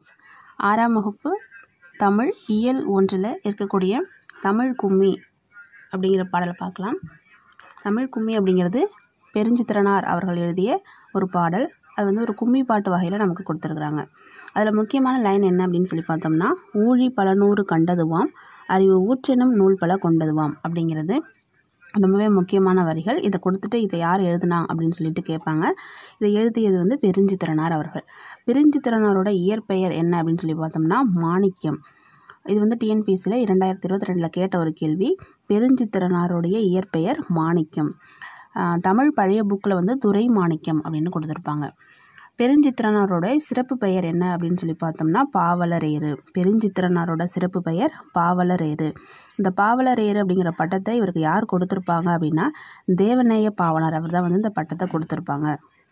ஆறாம் வகுப்பு தமிழ் இயல் ஒன்றில் இருக்கக்கூடிய தமிழ் கும்மி அப்படிங்கிற பாடலை பார்க்கலாம் தமிழ் கும்மி அப்படிங்கிறது பெருஞ்சித்திரனார் அவர்கள் எழுதிய ஒரு பாடல் அது வந்து ஒரு கும்மி பாட்டு வகையில் நமக்கு கொடுத்துருக்குறாங்க அதில் முக்கியமான லைன் என்ன அப்படின்னு சொல்லி பார்த்தோம்னா ஊழி பல நூறு கண்டதுவாம் அறிவு ஊற்றெனும் நூல் பல கொண்டதுவாம் அப்படிங்கிறது ரொம்பவே முக்கியமான வரிகள் இதை கொடுத்துட்டு இதை யார் எழுதுனா அப்படின்னு சொல்லிட்டு கேட்பாங்க இதை எழுதியது வந்து பெருஞ்சித்திரனார் அவர்கள் பெருஞ்சித்திரனாரோட இயற்பெயர் என்ன அப்படின்னு சொல்லி பார்த்தோம்னா மாணிக்கம் இது வந்து டிஎன்பிசியில் இரண்டாயிரத்தி இருபத்தி ரெண்டில் கேட்ட ஒரு கேள்வி பெருஞ்சித்திரனாருடைய இயற்பெயர் மாணிக்கம் ஆஹ் தமிழ் பழைய புக்கில் வந்து துரை மாணிக்கம் அப்படின்னு கொடுத்துருப்பாங்க பெருஞ்சித்திரனாரோட சிறப்பு பெயர் என்ன அப்படின்னு சொல்லி பார்த்தோம்னா பாவலரேறு பெருஞ்சித்திரனாரோட சிறப்பு பெயர் பாவலரேறு இந்த பாவலரேறு அப்படிங்கிற பட்டத்தை இவருக்கு யார் கொடுத்துருப்பாங்க அப்படின்னா தேவநேய பாவலர் அவர் தான் வந்து இந்த பட்டத்தை கொடுத்துருப்பாங்க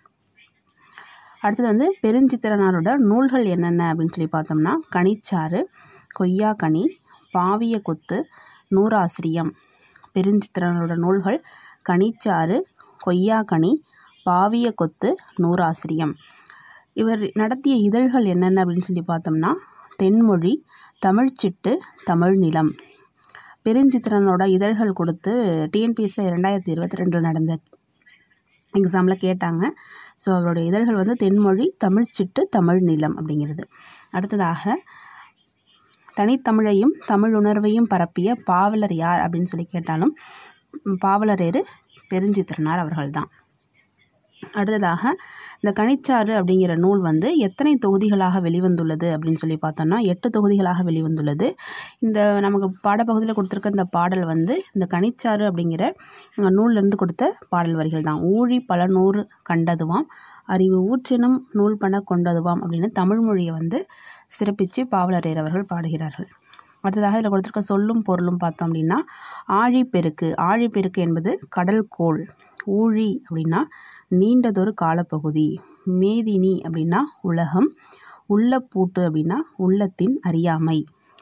அடுத்தது வந்து பெருஞ்சித்திரனாரோட நூல்கள் என்னென்ன அப்படின்னு சொல்லி பார்த்தோம்னா கனிச்சாறு கொய்யா கனி பாவிய கொத்து நூறாசிரியம் பெருஞ்சித்திரனோட நூல்கள் கனிச்சாறு கொய்யாக்கனி பாவிய கொத்து நூறாசிரியம் இவர் நடத்திய இதழ்கள் என்னென்ன அப்படின்னு சொல்லி பார்த்தோம்னா தென்மொழி தமிழ்ச்சிட்டு தமிழ் நிலம் பெருஞ்சித்திரனோட இதழ்கள் கொடுத்து டிஎன்பிஎஸ்சியில் ரெண்டாயிரத்தி இருபத்தி ரெண்டில் நடந்த எக்ஸாமில் கேட்டாங்க ஸோ அவருடைய இதழ்கள் வந்து தென்மொழி தமிழ்ச்சிட்டு தமிழ் நிலம் அப்படிங்கிறது அடுத்ததாக தனித்தமிழையும் தமிழ் உணர்வையும் பரப்பிய பாவலர் யார் அப்படின்னு சொல்லி கேட்டாலும் பாவலரேறு பெருஞ்சித்திரனார் அவர்கள்தான் அடுத்ததாக இந்த கனிச்சாறு அப்படிங்கிற நூல் வந்து எத்தனை தொகுதிகளாக வெளிவந்துள்ளது அப்படின்னு சொல்லி பார்த்தோம்னா எட்டு தொகுதிகளாக வெளிவந்துள்ளது இந்த நமக்கு பாடப்பகுதியில் கொடுத்துருக்க இந்த பாடல் வந்து இந்த கனிச்சாறு அப்படிங்கிற நூல்லேருந்து கொடுத்த பாடல் வரிகள் தான் ஊழி பல நூறு கண்டதுவாம் அறிவு ஊற்றினும் நூல் பண கொண்டதுவாம் அப்படின்னு தமிழ் மொழியை வந்து சிறப்பித்து பாவலரேர் அவர்கள் பாடுகிறார்கள் அடுத்ததாக இதில் கொடுத்துருக்க சொல்லும் பொருளும் பார்த்தோம் அப்படின்னா ஆழிப்பெருக்கு ஆழிப்பெருக்கு என்பது கடல் கோள் ஊழி அப்படின்னா நீண்டதொரு காலப்பகுதி மேதினி அப்படின்னா உலகம் உள்ளப்பூட்டு அப்படின்னா உள்ளத்தின் அறியாமை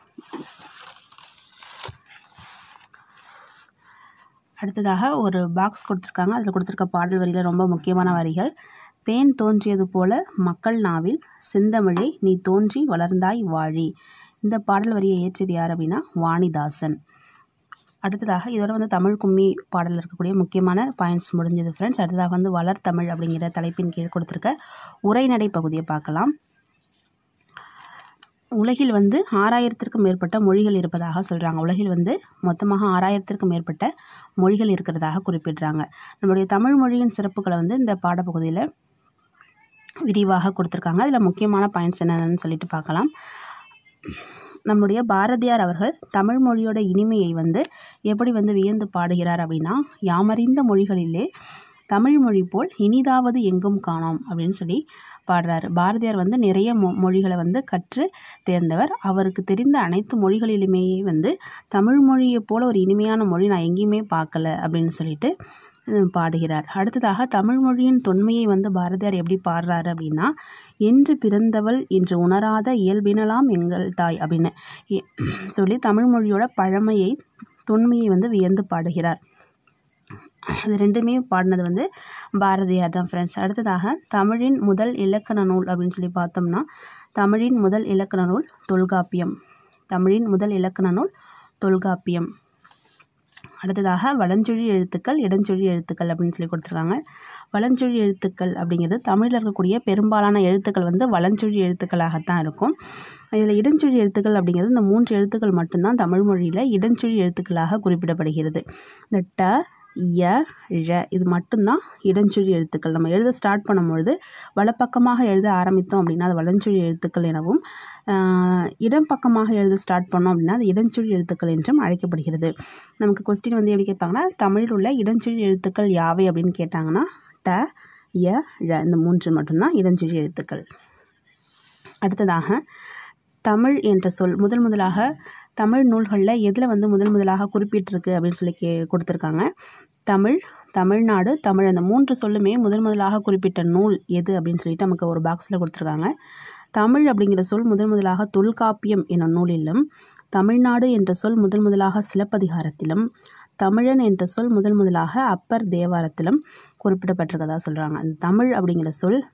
அடுத்ததாக ஒரு பாக்ஸ் கொடுத்துருக்காங்க அதில் கொடுத்துருக்க பாடல் வரியில் ரொம்ப முக்கியமான வரிகள் தேன் தோன்றியது போல மக்கள் நாவில் செந்தமிழை நீ தோன்றி வளர்ந்தாய் வாழி இந்த பாடல் வரியை ஏற்றியது யார் அப்படின்னா வாணிதாசன் அடுத்ததாக இதோட வந்து தமிழ் கும்மி பாடலில் இருக்கக்கூடிய முக்கியமான பாயிண்ட்ஸ் முடிஞ்சது ஃப்ரெண்ட்ஸ் அடுத்ததாக வந்து வளர் தமிழ் அப்படிங்கிற தலைப்பின் கீழ் கொடுத்துருக்க உரைநடை பகுதியை பார்க்கலாம் உலகில் வந்து ஆறாயிரத்திற்கும் மேற்பட்ட மொழிகள் இருப்பதாக சொல்கிறாங்க உலகில் வந்து மொத்தமாக ஆறாயிரத்திற்கும் மேற்பட்ட மொழிகள் இருக்கிறதாக குறிப்பிடுறாங்க நம்மளுடைய தமிழ் மொழியின் சிறப்புகளை வந்து இந்த பாடப்பகுதியில் விரிவாக கொடுத்துருக்காங்க அதில் முக்கியமான பாயிண்ட்ஸ் என்னென்னு சொல்லிட்டு பார்க்கலாம் நம்முடைய பாரதியார் அவர்கள் தமிழ் மொழியோட இனிமையை வந்து எப்படி வந்து வியந்து பாடுகிறார் அப்படின்னா யாமறிந்த மொழிகளிலே தமிழ் மொழி போல் இனிதாவது எங்கும் காணோம் அப்படின்னு சொல்லி பாடுறாரு பாரதியார் வந்து நிறைய மொ மொழிகளை வந்து கற்று தேர்ந்தவர் அவருக்கு தெரிந்த அனைத்து மொழிகளிலுமே வந்து தமிழ் மொழியை போல் ஒரு இனிமையான மொழி நான் எங்கேயுமே பார்க்கல அப்படின்னு சொல்லிட்டு பாடுகிறார் அடுத்ததாக தமிழ் மொழியின் தொன்மையை வந்து பாரதியார் எப்படி பாடுறாரு அப்படின்னா என்று பிறந்தவள் என்று உணராத இயல்பினலாம் எங்கள் தாய் அப்படின்னு சொல்லி தமிழ் மொழியோட பழமையை தொன்மையை வந்து வியந்து பாடுகிறார் அது ரெண்டுமே பாடினது வந்து பாரதியார் தான் ஃப்ரெண்ட்ஸ் அடுத்ததாக தமிழின் முதல் இலக்கண நூல் அப்படின்னு சொல்லி பார்த்தோம்னா தமிழின் முதல் இலக்கண நூல் தொல்காப்பியம் தமிழின் முதல் இலக்கண நூல் தொல்காப்பியம் அடுத்ததாக வலஞ்சொழி எழுத்துக்கள் இடஞ்சொழி எழுத்துக்கள் அப்படின்னு சொல்லி கொடுத்துருக்காங்க வலஞ்சொழி எழுத்துக்கள் அப்படிங்கிறது தமிழில் இருக்கக்கூடிய பெரும்பாலான எழுத்துக்கள் வந்து வலஞ்சொழி எழுத்துக்களாகத்தான் இருக்கும் இதில் இடஞ்சொழி எழுத்துக்கள் அப்படிங்கிறது இந்த மூன்று எழுத்துக்கள் மட்டும்தான் தமிழ் மொழியில் இடஞ்சொழி எழுத்துக்களாக குறிப்பிடப்படுகிறது இந்த ட ய ழ இது மட்டும்தான் இடஞ்சொழி எழுத்துக்கள் நம்ம எழுத ஸ்டார்ட் பண்ணும்பொழுது வலப்பக்கமாக எழுத ஆரம்பித்தோம் அப்படின்னா அது வலஞ்சொழி எழுத்துக்கள் எனவும் இடம் பக்கமாக எழுத ஸ்டார்ட் பண்ணோம் அப்படின்னா அது இடஞ்சொழி எழுத்துக்கள் என்றும் அழைக்கப்படுகிறது நமக்கு கொஸ்டின் வந்து எப்படி கேட்பாங்கன்னா தமிழில் உள்ள இடஞ்சொழி எழுத்துக்கள் யாவை அப்படின்னு கேட்டாங்கன்னா ட ய ழ இந்த மூன்று மட்டும்தான் இடஞ்சொழி எழுத்துக்கள் அடுத்ததாக தமிழ் என்ற சொல் முதல் முதலாக தமிழ் நூல்களில் எதில் வந்து முதல் முதலாக குறிப்பிட்டிருக்கு அப்படின்னு சொல்லி கே கொடுத்துருக்காங்க தமிழ் தமிழ்நாடு தமிழ் அந்த மூன்று சொல்லுமே முதல் முதலாக குறிப்பிட்ட நூல் எது அப்படின்னு சொல்லிட்டு நமக்கு ஒரு பாக்ஸில் கொடுத்துருக்காங்க தமிழ் அப்படிங்கிற சொல் முதல் முதலாக தொல்காப்பியம் எனும் நூலிலும் தமிழ்நாடு என்ற சொல் முதல் முதலாக சிலப்பதிகாரத்திலும் தமிழன் என்ற சொல் முதல் முதலாக அப்பர் தேவாரத்திலும் குறிப்பிடப்பட்டிருக்கதா சொல்கிறாங்க அந்த தமிழ் அப்படிங்கிற சொல்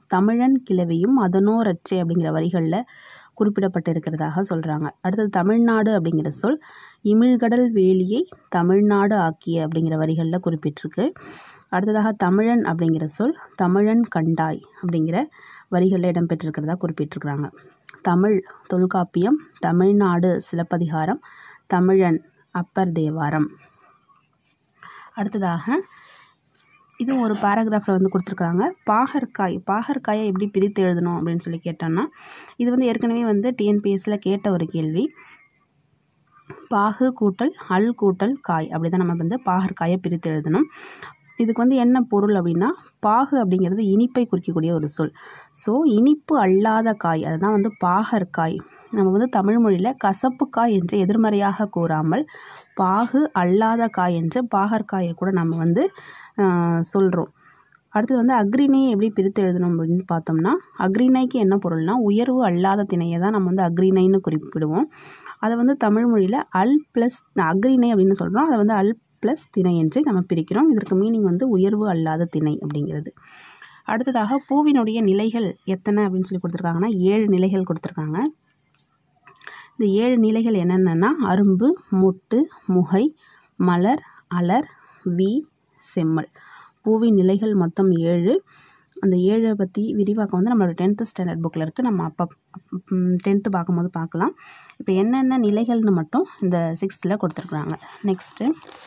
தமிழன் கிழவியும் அதனோரற்றே அப்படிங்கிற வரிகளில் குறிப்பிடப்பட்டிருக்கிறதாக சொல்கிறாங்க அடுத்தது தமிழ்நாடு அப்படிங்கிற சொல் இமிழ்கடல் வேலியை தமிழ்நாடு ஆக்கிய அப்படிங்கிற வரிகளில் குறிப்பிட்டிருக்கு அடுத்ததாக தமிழன் அப்படிங்கிற சொல் தமிழன் கண்டாய் அப்படிங்கிற வரிகளில் இடம்பெற்றிருக்கிறதா குறிப்பிட்டிருக்கிறாங்க தமிழ் தொல்காப்பியம் தமிழ்நாடு சிலப்பதிகாரம் தமிழன் அப்பர் தேவாரம் அடுத்ததாக இது ஒரு பேராகிராஃபில் வந்து கொடுத்துருக்குறாங்க பாகற்காய் பாகற்காயை எப்படி பிரித்து எழுதணும் அப்படின்னு சொல்லி கேட்டோன்னா இது வந்து ஏற்கனவே வந்து டிஎன்பிஎஸ்சியில் கேட்ட ஒரு கேள்வி பாகு கூட்டல் அல் கூட்டல் காய் அப்படி தான் நம்ம வந்து பாகற்காயை பிரித்து எழுதணும் இதுக்கு வந்து என்ன பொருள் அப்படின்னா பாகு அப்படிங்கிறது இனிப்பை குறிக்கக்கூடிய ஒரு சொல் ஸோ இனிப்பு அல்லாத காய் அதுதான் வந்து பாகற்காய் நம்ம வந்து தமிழ் மொழியில் கசப்புக்காய் என்று எதிர்மறையாக கூறாமல் பாகு அல்லாத காய் என்று பாகற்காயை கூட நம்ம வந்து சொல்கிறோம் அடுத்தது வந்து அக்ரிணையை எப்படி பிரித்து எழுதணும் அப்படின்னு பார்த்தோம்னா அக்ரிணைக்கு என்ன பொருள்னா உயர்வு அல்லாத திணையை தான் நம்ம வந்து அக்ரிணைன்னு குறிப்பிடுவோம் அதை வந்து தமிழ் மொழியில் அல் ப்ளஸ் அக்ரிணை அப்படின்னு சொல்கிறோம் அதை வந்து அல் ப்ளஸ் திணை என்று நம்ம பிரிக்கிறோம் இதற்கு மீனிங் வந்து உயர்வு அல்லாத திணை அப்படிங்கிறது அடுத்ததாக பூவினுடைய நிலைகள் எத்தனை அப்படின்னு சொல்லி கொடுத்துருக்காங்கன்னா ஏழு நிலைகள் கொடுத்துருக்காங்க இந்த ஏழு நிலைகள் என்னென்னா அரும்பு மொட்டு முகை மலர் அலர் வி செம்மல் பூவின் நிலைகள் மொத்தம் ஏழு அந்த ஏழை பற்றி விரிவாக்கம் வந்து நம்மளோட டென்த்து ஸ்டாண்டர்ட் புக்கில் இருக்குது நம்ம அப்போ டென்த்து பார்க்கும்போது பார்க்கலாம் இப்போ என்னென்ன நிலைகள்னு மட்டும் இந்த சிக்ஸ்த்தில் கொடுத்துருக்குறாங்க நெக்ஸ்ட்டு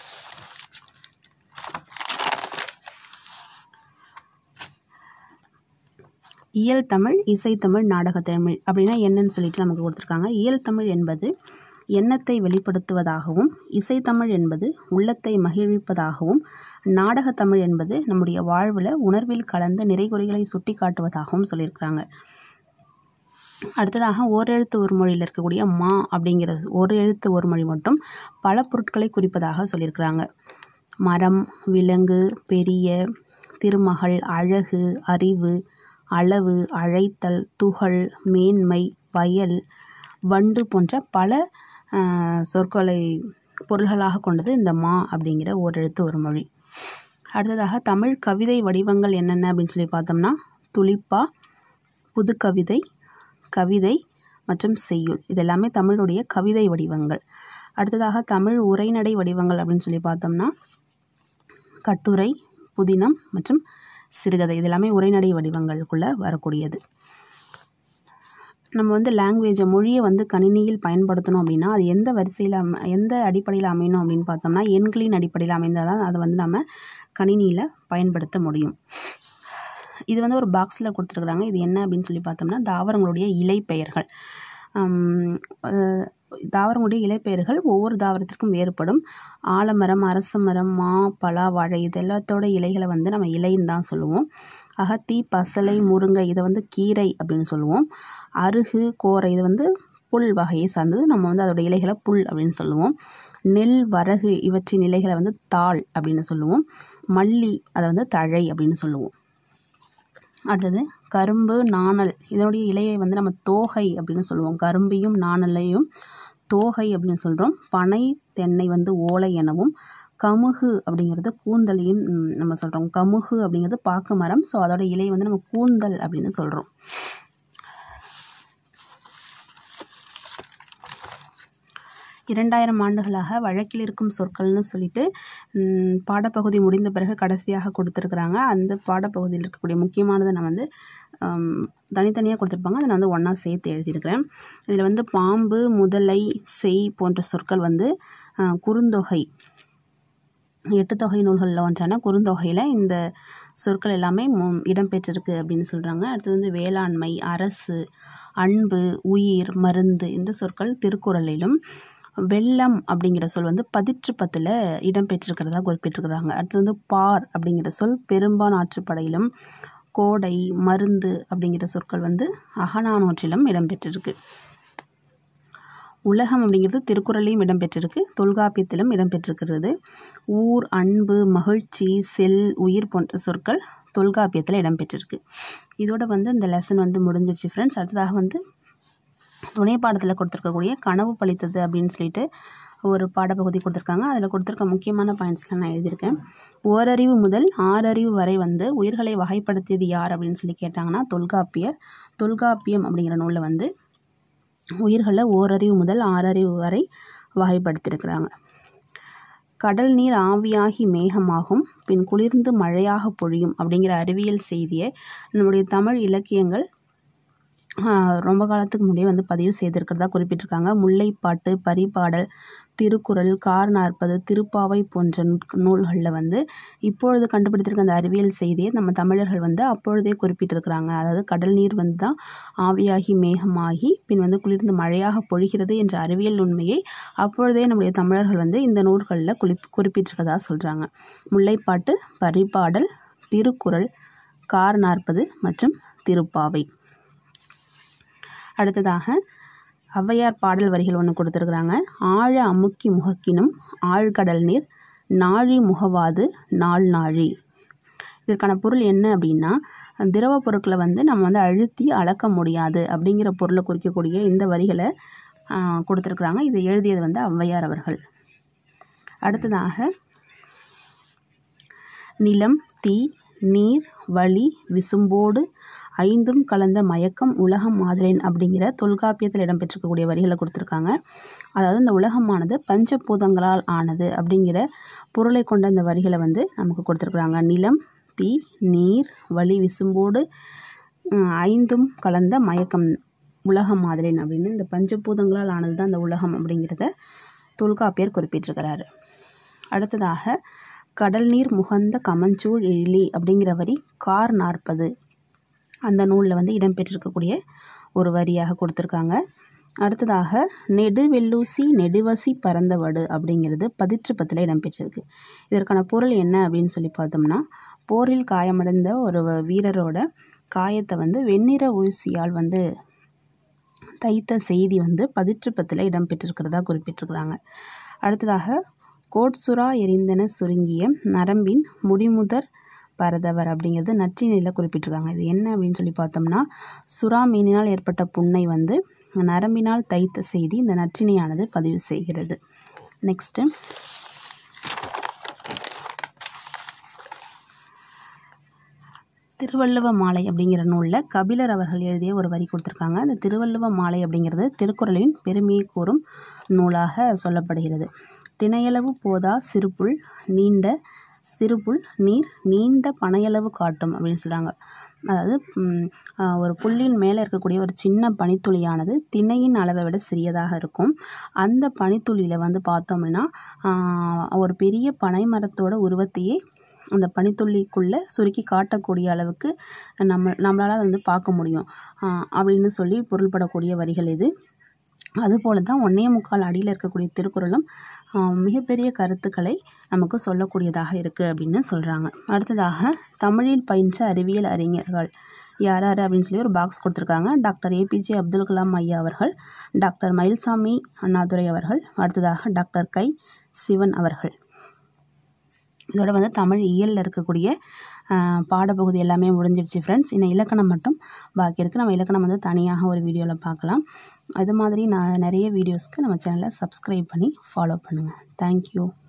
இயல் தமிழ் இசைத்தமிழ் நாடகத்தமிழ் அப்படின்னா என்னன்னு சொல்லிட்டு நமக்கு கொடுத்துருக்காங்க இயல் தமிழ் என்பது எண்ணத்தை வெளிப்படுத்துவதாகவும் இசைத்தமிழ் என்பது உள்ளத்தை மகிழ்விப்பதாகவும் நாடகத்தமிழ் என்பது நம்முடைய வாழ்வில் உணர்வில் கலந்த நிறைகுறைகளை சுட்டி காட்டுவதாகவும் சொல்லியிருக்கிறாங்க அடுத்ததாக ஓரெழுத்து ஒரு மொழியில் இருக்கக்கூடிய மா அப்படிங்கிற ஒரு எழுத்து ஒரு மொழி மட்டும் பல பொருட்களை குறிப்பதாக சொல்லியிருக்கிறாங்க மரம் விலங்கு பெரிய திருமகள் அழகு அறிவு அளவு அழைத்தல் துகள் மேன்மை வயல் வண்டு போன்ற பல சொற்களை பொருள்களாக கொண்டது இந்த மா அப்படிங்கிற ஒரு எழுத்து ஒரு மொழி அடுத்ததாக தமிழ் கவிதை வடிவங்கள் என்னென்ன அப்படின்னு சொல்லி பார்த்தோம்னா துளிப்பா புதுக்கவிதை கவிதை மற்றும் செய்யுள் இது எல்லாமே தமிழுடைய கவிதை வடிவங்கள் அடுத்ததாக தமிழ் உரைநடை வடிவங்கள் அப்படின்னு சொல்லி பார்த்தோம்னா கட்டுரை புதினம் மற்றும் சிறுகதை இது எல்லாமே உரைநடை வடிவங்களுக்குள்ளே வரக்கூடியது நம்ம வந்து லாங்குவேஜை மொழியை வந்து கணினியில் பயன்படுத்தணும் அப்படின்னா அது எந்த வரிசையில் அம எந்த அடிப்படையில் அமையணும் அப்படின்னு பார்த்தோம்னா எண்களின் அடிப்படையில் அமைந்தால் தான் அதை வந்து நம்ம கணினியில் பயன்படுத்த முடியும் இது வந்து ஒரு பாக்ஸில் கொடுத்துருக்குறாங்க இது என்ன அப்படின்னு சொல்லி பார்த்தோம்னா தாவரங்களுடைய இலை பெயர்கள் தாவரங்களுடைய இலைப்பெயர்கள் ஒவ்வொரு தாவரத்திற்கும் வேறுபடும் ஆலமரம் அரச மரம் மா பலா வாழை இது எல்லாத்தோட இலைகளை வந்து நம்ம இலைன்னு தான் சொல்லுவோம் அகத்தி பசலை முருங்கை இதை வந்து கீரை அப்படின்னு சொல்லுவோம் அருகு கோரை இது வந்து புல் வகையை சார்ந்தது நம்ம வந்து அதோட இலைகளை புல் அப்படின்னு சொல்லுவோம் நெல் வரகு இவற்றின் இலைகளை வந்து தாள் அப்படின்னு சொல்லுவோம் மல்லி அதை வந்து தழை அப்படின்னு சொல்லுவோம் அடுத்தது கரும்பு நாணல் இதனுடைய இலையை வந்து நம்ம தோகை அப்படின்னு சொல்லுவோம் கரும்பையும் நாணலையும் தோகை அப்படின்னு சொல்கிறோம் பனை தென்னை வந்து ஓலை எனவும் கமுகு அப்படிங்கிறது கூந்தலையும் நம்ம சொல்கிறோம் கமுகு அப்படிங்கிறது பாக்கு மரம் ஸோ அதோட இலையை வந்து நம்ம கூந்தல் அப்படின்னு சொல்கிறோம் இரண்டாயிரம் ஆண்டுகளாக வழக்கில் இருக்கும் சொற்கள்னு சொல்லிட்டு பாடப்பகுதி முடிந்த பிறகு கடைசியாக கொடுத்துருக்குறாங்க அந்த பாடப்பகுதியில் இருக்கக்கூடிய முக்கியமானதை நான் வந்து தனித்தனியாக கொடுத்துருப்பாங்க அதை நான் வந்து ஒன்றா சேர்த்து எழுதியிருக்கிறேன் இதில் வந்து பாம்பு முதலை செய் போன்ற சொற்கள் வந்து குறுந்தொகை எட்டு தொகை நூல்களில் ஒன்றான குறுந்தொகையில் இந்த சொற்கள் எல்லாமே இடம்பெற்றிருக்கு அப்படின்னு சொல்கிறாங்க அடுத்தது வந்து வேளாண்மை அரசு அன்பு உயிர் மருந்து இந்த சொற்கள் திருக்குறளிலும் வெள்ளம் அப்படிங்கிற சொல் வந்து பதிற்று பத்தில் இடம்பெற்றிருக்கிறதா குறிப்பிட்டிருக்கிறாங்க அடுத்து வந்து பார் அப்படிங்கிற சொல் பெரும்பான் ஆற்றுப்படையிலும் கோடை மருந்து அப்படிங்கிற சொற்கள் வந்து அகநானூற்றிலும் இடம்பெற்றிருக்கு உலகம் அப்படிங்கிறது திருக்குறளையும் இடம்பெற்றிருக்கு தொல்காப்பியத்திலும் இடம்பெற்றிருக்கிறது ஊர் அன்பு மகிழ்ச்சி செல் உயிர் போன்ற சொற்கள் தொல்காப்பியத்தில் இடம்பெற்றிருக்கு இதோட வந்து இந்த லெசன் வந்து முடிஞ்சிருச்சு ஃப்ரெண்ட்ஸ் அடுத்ததாக வந்து துணை பாடத்தில் கொடுத்துருக்கக்கூடிய கனவு பழித்தது அப்படின்னு சொல்லிட்டு ஒரு பாடப்பகுதி கொடுத்துருக்காங்க அதில் கொடுத்துருக்க முக்கியமான பாயிண்ட்ஸ்லாம் நான் எழுதியிருக்கேன் ஓரறிவு முதல் ஆறறிவு வரை வந்து உயிர்களை வகைப்படுத்தியது யார் அப்படின்னு சொல்லி கேட்டாங்கன்னா தொல்காப்பியர் தொல்காப்பியம் அப்படிங்கிற நூலில் வந்து உயிர்களை ஓரறிவு முதல் ஆறறிவு வரை வகைப்படுத்தியிருக்கிறாங்க கடல் நீர் ஆவியாகி மேகமாகும் பின் குளிர்ந்து மழையாக பொழியும் அப்படிங்கிற அறிவியல் செய்தியை நம்முடைய தமிழ் இலக்கியங்கள் ஆஹ், ரொம்ப காலத்துக்கு முன்னாடியே வந்து பதிவு செய்திருக்கிறதா குறிப்பிட்டிருக்காங்க முல்லைப்பாட்டு பரிபாடல் திருக்குறள் கார் நாற்பது திருப்பாவை போன்ற நூல்களில் வந்து இப்பொழுது கண்டுபிடித்திருக்க அந்த அறிவியல் செய்தியை நம்ம தமிழர்கள் வந்து அப்பொழுதே குறிப்பிட்டிருக்கிறாங்க அதாவது கடல் நீர் வந்து தான் ஆவியாகி மேகமாகி பின் வந்து குளிர்ந்து மழையாக பொழிகிறது என்ற அறிவியல் உண்மையை அப்பொழுதே நம்முடைய தமிழர்கள் வந்து இந்த நூல்களில் குறி குறிப்பிட்டிருக்கதா சொல்கிறாங்க முல்லைப்பாட்டு பரிபாடல் திருக்குறள் கார் நாற்பது மற்றும் திருப்பாவை அடுத்ததாக ஔவையார் பாடல் வரிகள் ஒன்று கொடுத்துருக்குறாங்க ஆழ அமுக்கி முகக்கினும் ஆழ்கடல் நீர் நாழி முகவாது நாள் நாழி இதற்கான பொருள் என்ன அப்படின்னா திரவ பொருட்களை வந்து நம்ம வந்து அழுத்தி அளக்க முடியாது அப்படிங்கிற பொருளை குறிக்கக்கூடிய இந்த வரிகளை ஆஹ், கொடுத்துருக்குறாங்க இதை எழுதியது வந்து ஔவையார் அவர்கள் அடுத்ததாக நிலம் தீ நீர் வழி விசும்போடு ஐந்தும் கலந்த மயக்கம் உலகம் மாதிரேன் அப்படிங்கிற தொல்காப்பியத்தில் இடம்பெற்றிருக்கக்கூடிய வரிகளை கொடுத்துருக்காங்க அதாவது இந்த உலகமானது பஞ்சபூதங்களால் ஆனது அப்படிங்கிற பொருளை கொண்ட இந்த வரிகளை வந்து நமக்கு கொடுத்துருக்குறாங்க நிலம் தீ நீர் வழி விசும்போடு உம், ஐந்தும் கலந்த மயக்கம் உலகம் மாதிரேன் அப்படின்னு இந்த பஞ்சபூதங்களால் ஆனது தான் இந்த உலகம் அப்படிங்கிறத தொல்காப்பியர் குறிப்பிட்டிருக்கிறாரு அடுத்ததாக கடல் நீர் முகந்த கமஞ்சூழ் எழிலி அப்படிங்கிற வரி கார் நாற்பது அந்த நூலில் வந்து இடம்பெற்றிருக்கக்கூடிய ஒரு வரியாக கொடுத்துருக்காங்க அடுத்ததாக நெடுவெல்லூசி நெடுவசி பரந்தவடு அப்படிங்கிறது பதிற்றுப்பத்தில் இடம்பெற்றிருக்கு இதற்கான பொருள் என்ன அப்படின்னு சொல்லி பார்த்தோம்னா போரில் காயமடைந்த ஒரு வ- வீரரோட காயத்தை வந்து வெண்ணிற ஊசியால் வந்து தைத்த செய்தி வந்து பதிற்றுப்பத்தில் இடம்பெற்றிருக்கிறதா குறிப்பிட்டிருக்கிறாங்க அடுத்ததாக கோட்சுறா எரிந்தன சுருங்கிய நரம்பின் முடிமுதற் பரதவர் அப்படிங்கிறது நற்றினையில் குறிப்பிட்டிருக்காங்க இது என்ன அப்படின்னு சொல்லி பார்த்தோம்னா சுறா மீனினால் ஏற்பட்ட புண்ணை வந்து நரம்பினால் தைத்த செய்தி இந்த நற்றினையானது பதிவு செய்கிறது நெக்ஸ்ட்டு திருவள்ளுவ மாலை அப்படிங்கிற நூலில் கபிலர் அவர்கள் எழுதிய ஒரு வரி கொடுத்துருக்காங்க அந்த திருவள்ளுவ மாலை அப்படிங்கிறது திருக்குறளின் பெருமையை கூறும் நூலாக சொல்லப்படுகிறது திணையளவு போதா சிறுபுல் நீண்ட சிறுபுல் நீர் நீண்ட பனையளவு காட்டும் அப்படின்னு சொல்கிறாங்க அதாவது ம், ஆஹ், ஒரு புல்லின் மேலே இருக்கக்கூடிய ஒரு சின்ன பனித்துளியானது திணையின் அளவை விட சிறியதாக இருக்கும் அந்த பனித்துளியில் வந்து பார்த்தோம்னா ஆஹ், ஒரு பெரிய பனை மரத்தோட உருவத்தையே அந்த பனித்துளிக்குள்ளே சுருக்கி காட்டக்கூடிய அளவுக்கு நம்ம நம்மளால் அதை வந்து பார்க்க முடியும் ஆஹ், அப்படின்னு சொல்லி பொருள்படக்கூடிய வரிகள் இது அதுபோல தான் ஒன்னே முக்கால் அடியில் இருக்கக்கூடிய திருக்குறளும் ஆஹ், மிகப்பெரிய கருத்துக்களை நமக்கு சொல்லக்கூடியதாக இருக்குது அப்படின்னு சொல்கிறாங்க அடுத்ததாக தமிழில் பயின்ற அறிவியல் அறிஞர்கள் யார் யார் அப்படின்னு சொல்லி ஒரு பாக்ஸ் கொடுத்துருக்காங்க டாக்டர் ஏபிஜே அப்துல் கலாம் ஐயா அவர்கள் டாக்டர் மயில்சாமி அண்ணாதுரை அவர்கள் அடுத்ததாக டாக்டர் கை சிவன் அவர்கள் இதோட வந்து தமிழ் இயலில் இருக்கக்கூடிய ஆஹ், பாடப்பகுதி எல்லாமே முடிஞ்சிடுச்சு ஃப்ரெண்ட்ஸ் இன்னும் இலக்கணம் மட்டும் பாக்கி இருக்குது நம்ம இலக்கணம் வந்து தனியாக ஒரு வீடியோவில் பார்க்கலாம் அது மாதிரி நான் நிறைய வீடியோஸ்க்கு நம்ம சேனலை சப்ஸ்கிரைப் பண்ணி ஃபாலோ பண்ணுங்கள் தேங்க்யூ